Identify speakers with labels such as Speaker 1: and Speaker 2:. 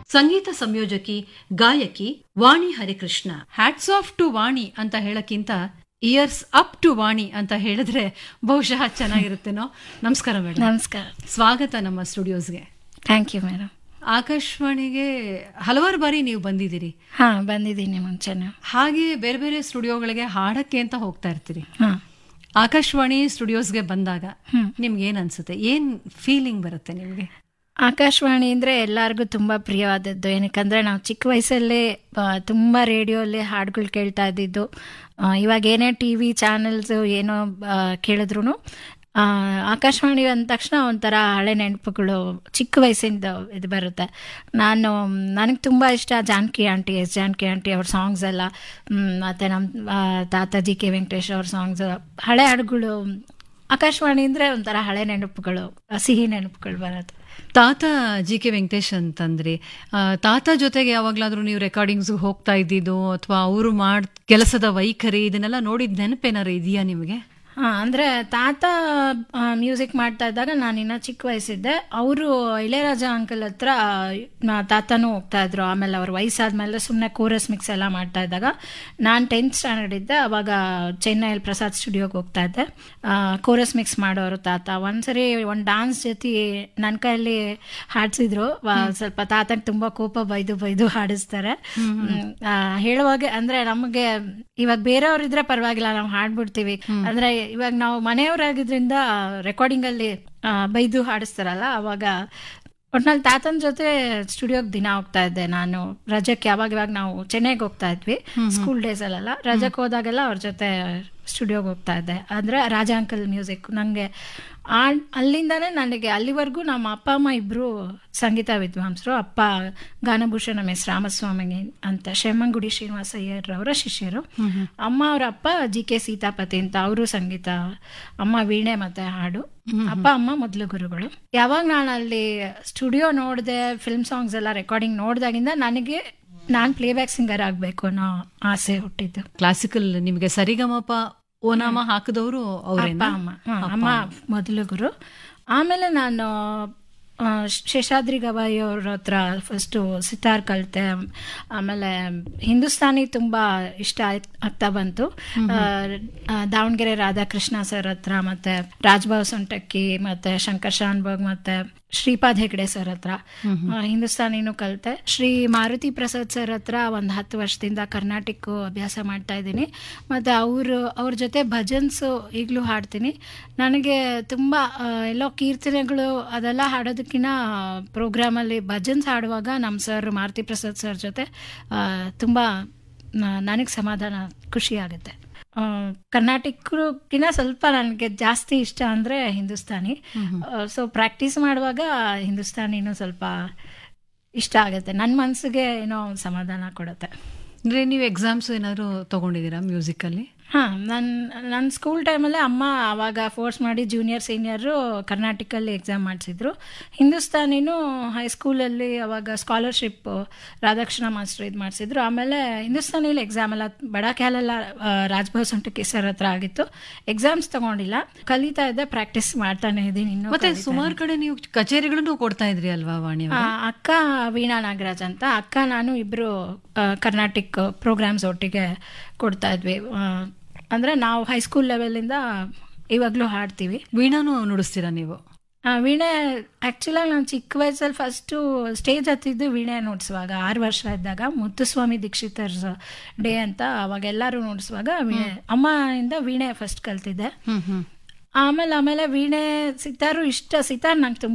Speaker 1: ಸಂಗೀತ ಸಂಯೋಜಕಿ ಗಾಯಕಿ Vani Harikrishna hats off to Vani ಅಂತ ಹೇಳಕ್ಕಿಂತ ಇಯರ್ಸ್ ಅಪ್ ಟು ವಾಣಿ ಅಂತ ಹೇಳಿದ್ರೆ ಬಹುಶಃ ಚೆನ್ನಾಗಿರುತ್ತೇನೋ ನಮಸ್ಕಾರ ಮೇಡಮ್
Speaker 2: ನಮಸ್ಕಾರ
Speaker 1: ಸ್ವಾಗತ ನಮ್ಮ ಸ್ಟುಡಿಯೋಸ್ಗೆ
Speaker 2: ಥ್ಯಾಂಕ್ ಯು ಮೇಡಮ್
Speaker 1: ಆಕಾಶವಾಣಿಗೆ ಹಲವಾರು ಬಾರಿ ನೀವು ಬಂದಿದ್ದೀರಿ
Speaker 2: ಹಾ ಬಂದಿದ್ದೀನಿ ಮುಂಚೆನೆ
Speaker 1: ಹಾಗೆ ಬೇರೆ ಬೇರೆ ಸ್ಟುಡಿಯೋಗಳಿಗೆ ಹಾಡಕ್ಕೆ ಅಂತ ಹೋಗ್ತಾ ಇರ್ತೀರಿ
Speaker 2: ಹಾ
Speaker 1: ಆಕಾಶವಾಣಿ ಸ್ಟುಡಿಯೋಸ್ಗೆ ಬಂದಾಗ ನಿಮ್ಗೆ ಏನ್ ಅನ್ಸುತ್ತೆ ಏನ್ ಫೀಲಿಂಗ್ ಬರುತ್ತೆ ನಿಮ್ಗೆ
Speaker 2: ಆಕಾಶವಾಣಿ ಅಂದರೆ ಎಲ್ಲರಿಗೂ ತುಂಬ ಪ್ರಿಯವಾದದ್ದು ಏನಕ್ಕಂದರೆ ನಾವು ಚಿಕ್ಕ ವಯಸ್ಸಲ್ಲೇ ಆ, ತುಂಬ ರೇಡಿಯೋಲ್ಲಿ ಹಾಡುಗಳು ಕೇಳ್ತಾ ಇದ್ದಿದ್ದು ಆ, ಇವಾಗ ಏನೇ ಟಿ ವಿ ಚಾನೆಲ್ಸು ಏನೋ ಕೇಳಿದ್ರು ಆಕಾಶವಾಣಿ ಅಂದ ತಕ್ಷಣ ಒಂಥರ ಹಳೆ ನೆನಪುಗಳು ಚಿಕ್ಕ ವಯಸ್ಸಿಂದ ಇದು ಬರುತ್ತೆ ನಾನು ನನಗೆ ತುಂಬ ಇಷ್ಟ Janaki aunty S Janaki aunty ಅವ್ರ ಸಾಂಗ್ಸ್ ಎಲ್ಲ ಮ್, ಮತ್ತೆ ನಮ್ಮ ಆ, ತಾತ ಜಿ ಕೆ ವೆಂಕಟೇಶ್ ಅವ್ರ ಸಾಂಗ್ಸ್ ಹಳೆ ಹಾಡುಗಳು ಆಕಾಶವಾಣಿ ಅಂದರೆ ಒಂಥರ ಹಳೆ ನೆನಪುಗಳು ಸಿಹಿ ನೆನಪುಗಳು ಬರುತ್ತೆ
Speaker 1: ತಾತ ಜಿ ಕೆ ವೆಂಕಟೇಶ್ ಅಂತಂದ್ರಿ ಆ, ತಾತ ಜೊತೆಗೆ ಯಾವಾಗ್ಲಾದ್ರೂ ನೀವು ರೆಕಾರ್ಡಿಂಗ್ಸ್ ಹೋಗ್ತಾ ಇದ್ದಿದ್ದು ಅಥವಾ ಅವರು ಮಾಡ್ ಕೆಲಸದ ವೈಖರಿ ಇದನ್ನೆಲ್ಲ ನೋಡಿದ ನೆನಪೇನಾರು ಇದೆಯಾ ನಿಮಗೆ
Speaker 2: ಹಾ ಅಂದ್ರೆ ತಾತ ಮ್ಯೂಸಿಕ್ ಮಾಡ್ತಾ ಇದ್ದಾಗ ನಾನು ಇನ್ನ ಚಿಕ್ಕ ವಯಸ್ಸಿದ್ದೆ ಅವರು ಇಳೆಯರಾಜ ಅಂಕಲ್ ಹತ್ರ ಆ, ತಾತನೂ ಹೋಗ್ತಾ ಇದ್ರು ಆಮೇಲೆ ಅವ್ರ ವಯಸ್ಸಾದ್ಮೇಲೆ ಸುಮ್ಮನೆ ಕೋರಸ್ ಮಿಕ್ಸ್ ಎಲ್ಲ ಮಾಡ್ತಾ ಇದ್ದಾಗ ನಾನು ಟೆಂತ್ ಸ್ಟ್ಯಾಂಡರ್ಡ್ ಇದ್ದೆ ಅವಾಗ ಚೆನ್ನೈಯಲ್ಲಿ ಪ್ರಸಾದ್ ಸ್ಟುಡಿಯೋಗೆ ಹೋಗ್ತಾ ಇದ್ದೆ ಕೋರಸ್ ಮಿಕ್ಸ್ ಮಾಡೋರು ತಾತ ಒಂದ್ಸರಿ ಒಂದು ಡಾನ್ಸ್ ಜೊತೆ ನನ್ನ ಕೈಯಲ್ಲಿ ಹಾಡ್ಸಿದ್ರು ವ- ಸ್ವಲ್ಪ ತಾತಂಗೆ ತುಂಬಾ ಕೋಪ ಬೈದು ಬೈದು ಹಾಡಿಸ್ತಾರೆ ಹ್ಮ್, ಆ, ಹೇಳುವಾಗ ಅಂದ್ರೆ ನಮಗೆ ಇವಾಗ ಬೇರೆಯವ್ರು ಇದ್ರೆ ಪರವಾಗಿಲ್ಲ ನಾವು ಹಾಡ್ಬಿಡ್ತೀವಿ ಅಂದ್ರೆ ಇವಾಗ ನಾವು ಮನೆಯವರಾಗಿದ್ರಿಂದ ರೆಕಾರ್ಡಿಂಗ್ ಅಲ್ಲಿ ಆ, ಬೈದು ಹಾಡಿಸ್ತಾರಲ್ಲ ಅವಾಗ ಒಟ್ನಲ್ಲಿ ತಾತನ ಜೊತೆ ಸ್ಟುಡಿಯೋಗೆ ದಿನ ಹೋಗ್ತಾ ಇದ್ದೆ ನಾನು ರಜಕ್ಕೆ ಯಾವಾಗ ಇವಾಗ ನಾವು ಚೆನ್ನೈಗೆ ಹೋಗ್ತಾ ಇದ್ವಿ ಸ್ಕೂಲ್ ಡೇಸ್ ಅಲ್ಲೆಲ್ಲ ರಜಕ್ಕೆ ಹೋದಾಗೆಲ್ಲ ಅವ್ರ ಜೊತೆ ಸ್ಟುಡಿಯೋಗೆ ಹೋಗ್ತಾ ಇದ್ದೆ ಅಂದ್ರೆ ರಾಜ ಅಂಕಲ್ ಮ್ಯೂಸಿಕ್ ನನಗೆ ಆ ಅಲ್ಲಿಂದಾನೇ ನನಗೆ ಅಲ್ಲಿವರೆಗೂ ನಮ್ಮ ಅಪ್ಪ ಅಮ್ಮ ಇಬ್ಬರು ಸಂಗೀತ ವಿದ್ವಾಂಸರು ಅಪ್ಪ ಗಾನಭೂಷಣ ಎಸ್ ರಾಮಸ್ವಾಮಿ ಅಂತ ಶೆಮ್ಮಂಗುಡಿ ಶ್ರೀನಿವಾಸ ಅಯ್ಯರ್ ಅವರ ಶಿಷ್ಯರು ಅಮ್ಮ ಅವರ ಅಪ್ಪ ಜಿ ಕೆ ಸೀತಾಪತಿ ಅಂತ ಅವರು ಸಂಗೀತ ಅಮ್ಮ ವೀಣೆ ಮತ್ತೆ ಹಾಡು ಅಪ್ಪ ಅಮ್ಮ ಮೊದಲು ಗುರುಗಳು ಯಾವಾಗ ನಾನು ಅಲ್ಲಿ ಸ್ಟುಡಿಯೋ ನೋಡಿದೆ ಫಿಲ್ಮ್ ಸಾಂಗ್ಸ್ ಎಲ್ಲ ರೆಕಾರ್ಡಿಂಗ್ ನೋಡಿದಾಗಿಂದ ನನಗೆ ನಾನು ಪ್ಲೇಬ್ಯಾಕ್ ಸಿಂಗರ್ ಆಗಬೇಕು ಅನ್ನೋ ಆಸೆ ಹುಟ್ಟಿದ್ದು
Speaker 1: ಕ್ಲಾಸಿಕಲ್ ನಿಮಗೆ ಸರಿಗಮಪ ಓನಾಮ ಹಾಕಿದವರು
Speaker 2: ಅಪ್ಪ
Speaker 1: ಅವರೇನಾ
Speaker 2: ಅಮ್ಮ ಹಾ, ಅಮ್ಮ ಮೊದಲು ಗುರು ಆಮೇಲೆ ನಾನು ಆ, ಶೇಷಾದ್ರಿ ಗವಾಯಿ ಅವ್ರ ಹತ್ರ ಫಸ್ಟು ಸಿತಾರ್ ಕಲಿತೆ ಆಮೇಲೆ ಹಿಂದೂಸ್ತಾನಿ ತುಂಬ ಇಷ್ಟ ಆಯ್ತ್- ಆಗ್ತಾ ಬಂತು ಆ, ಆ, ದಾವಣಗೆರೆ ರಾಧಾಕೃಷ್ಣ ಸರ್ ಹತ್ರ ಮತ್ತೆ ರಾಜ್ಭಾವ್ ಸೊಂಟಕ್ಕಿ ಮತ್ತೆ ಶಂಕರ್ ಶಾನ್ಭೋಗ್ ಮತ್ತೆ ಶ್ರೀಪಾದ್ ಹೆಗ್ಡೆ ಸರ್ ಹತ್ರ ಆ, ಹಿಂದೂಸ್ತಾನಿನೂ ಕಲಿತೆ ಶ್ರೀ ಮಾರುತಿ ಪ್ರಸಾದ್ ಸರ್ ಹತ್ರ ಒಂದು ಹತ್ತು ವರ್ಷದಿಂದ ಕರ್ನಾಟಕ ಅಭ್ಯಾಸ ಮಾಡ್ತಾ ಇದ್ದೀನಿ ಮತ್ತು ಅವರು ಅವ್ರ ಜೊತೆ ಭಜನ್ಸು ಈಗಲೂ ಹಾಡ್ತೀನಿ ನನಗೆ ತುಂಬ ಆ, ಎಲ್ಲೋ ಕೀರ್ತನೆಗಳು ಅದೆಲ್ಲ ಹಾಡೋದಕ್ಕಿಂತ ಪ್ರೋಗ್ರಾಮಲ್ಲಿ ಭಜನ್ಸ್ ಹಾಡುವಾಗ ನಮ್ಮ ಸರ್ ಮಾರುತಿ ಪ್ರಸಾದ್ ಸರ್ ಜೊತೆ ತುಂಬ ನನಗೆ ಸಮಾಧಾನ ಖುಷಿ ಆಗುತ್ತೆ ಕರ್ನಾಟಕಕ್ಕಿಂತ ಸ್ವಲ್ಪ ನನಗೆ ಜಾಸ್ತಿ ಇಷ್ಟ ಅಂದರೆ ಹಿಂದೂಸ್ತಾನಿ ಸೊ ಪ್ರಾಕ್ಟೀಸ್ ಮಾಡುವಾಗ ಹಿಂದೂಸ್ತಾನಿನೂ ಸ್ವಲ್ಪ ಇಷ್ಟ ಆಗುತ್ತೆ ನನ್ನ ಮನಸ್ಸಿಗೆ ಏನೋ ಸಮಾಧಾನ ಕೊಡುತ್ತೆ
Speaker 1: ಅಂದ್ರೆ ನೀವು ಎಕ್ಸಾಮ್ಸ್ ಏನಾದ್ರು ತಗೊಂಡಿದ್ದೀರಾ ಮ್ಯೂಸಿಕ್ ಅಲ್ಲಿ
Speaker 2: ಹಾಂ ನನ್ನ ನನ್ನ ಸ್ಕೂಲ್ ಟೈಮಲ್ಲೇ ಅಮ್ಮ ಆವಾಗ ಫೋರ್ಸ್ ಮಾಡಿ ಜೂನಿಯರ್ ಸೀನಿಯರು ಕರ್ನಾಟಕಲ್ಲಿ ಎಕ್ಸಾಮ್ ಮಾಡಿಸಿದ್ರು ಹಿಂದೂಸ್ತಾನಿನೂ ಹೈಸ್ಕೂಲಲ್ಲಿ ಅವಾಗ ಸ್ಕಾಲರ್ಶಿಪ್ ರಾಧಾಕೃಷ್ಣ ಮಾಸ್ಟರ್ ಇದು ಮಾಡಿಸಿದ್ರು ಆಮೇಲೆ ಹಿಂದೂಸ್ತಾನಿಲಿ ಎಕ್ಸಾಮ್ ಎಲ್ಲ ಬಡಾಕ್ಯಾಲೆಲ್ಲ ರಾಜ್ಭವ್ ಸೊಂಟಕ್ಕೆ ಸರ್ ಹತ್ರ ಆಗಿತ್ತು ಎಕ್ಸಾಮ್ಸ್ ತಗೊಂಡಿಲ್ಲ ಕಲಿತಾ ಇದ್ದೆ ಪ್ರಾಕ್ಟೀಸ್ ಮಾಡ್ತಾನೆ ಇದ್ದೀನಿ ಇನ್ನೂ
Speaker 1: ಮತ್ತೆ ಸುಮಾರು ಕಡೆ ನೀವು ಕಚೇರಿಗಳನ್ನು ಕೊಡ್ತಾ ಇದ್ರಿ ಅಲ್ವಾ ವಾಣಿ
Speaker 2: ಆ, ಅಕ್ಕ ವೀಣಾ ನಾಗರಾಜ್ ಅಂತ ಅಕ್ಕ ನಾನು ಇಬ್ರು ಕರ್ನಾಟಿಕ್ ಪ್ರೋಗ್ರಾಮ್ಸ್ ಒಟ್ಟಿಗೆ ಕೊಡ್ತಾ ಇದ್ವಿ ಆ, ಅಂದ್ರೆ ನಾವು ಹೈಸ್ಕೂಲ್ ಲೆವೆಲಿಂದ ಇವಾಗಲೂ ಹಾಡ್ತೀವಿ
Speaker 1: ವೀಣಾನು ನುಡಿಸ್ತೀರಾ ನೀವು
Speaker 2: ಆ, ವೀಣೆ ಆ್ಯಕ್ಚುಲಾಗಿ ನಾನು ಚಿಕ್ಕ ವಯಸ್ಸಲ್ಲಿ ಫಸ್ಟು ಸ್ಟೇಜ್ ಹತ್ತಿದ್ದು ವೀಣೆ ನುಡಿಸುವಾಗ ಆರು ವರ್ಷ ಇದ್ದಾಗ ಮುತ್ತುಸ್ವಾಮಿ ದೀಕ್ಷಿತರ್ಸ್ ಡೇ ಅಂತ ಅವಾಗ ಎಲ್ಲರೂ ನುಡಿಸುವಾಗ ವೀಣೆ ಅಮ್ಮಯಿಂದ ವೀಣೆ ಫಸ್ಟ್ ಕಲ್ತಿದ್ದೆ
Speaker 1: ಹ್ಮ್ ಹ್ಮ್
Speaker 2: ಆಮೇಲೆ ಆಮೇಲೆ ವೀಣೆ ಸಿತಾರು ಇಷ್ಟ ಸಿತಾರ್ ನಂಗೆ ತುಂಬ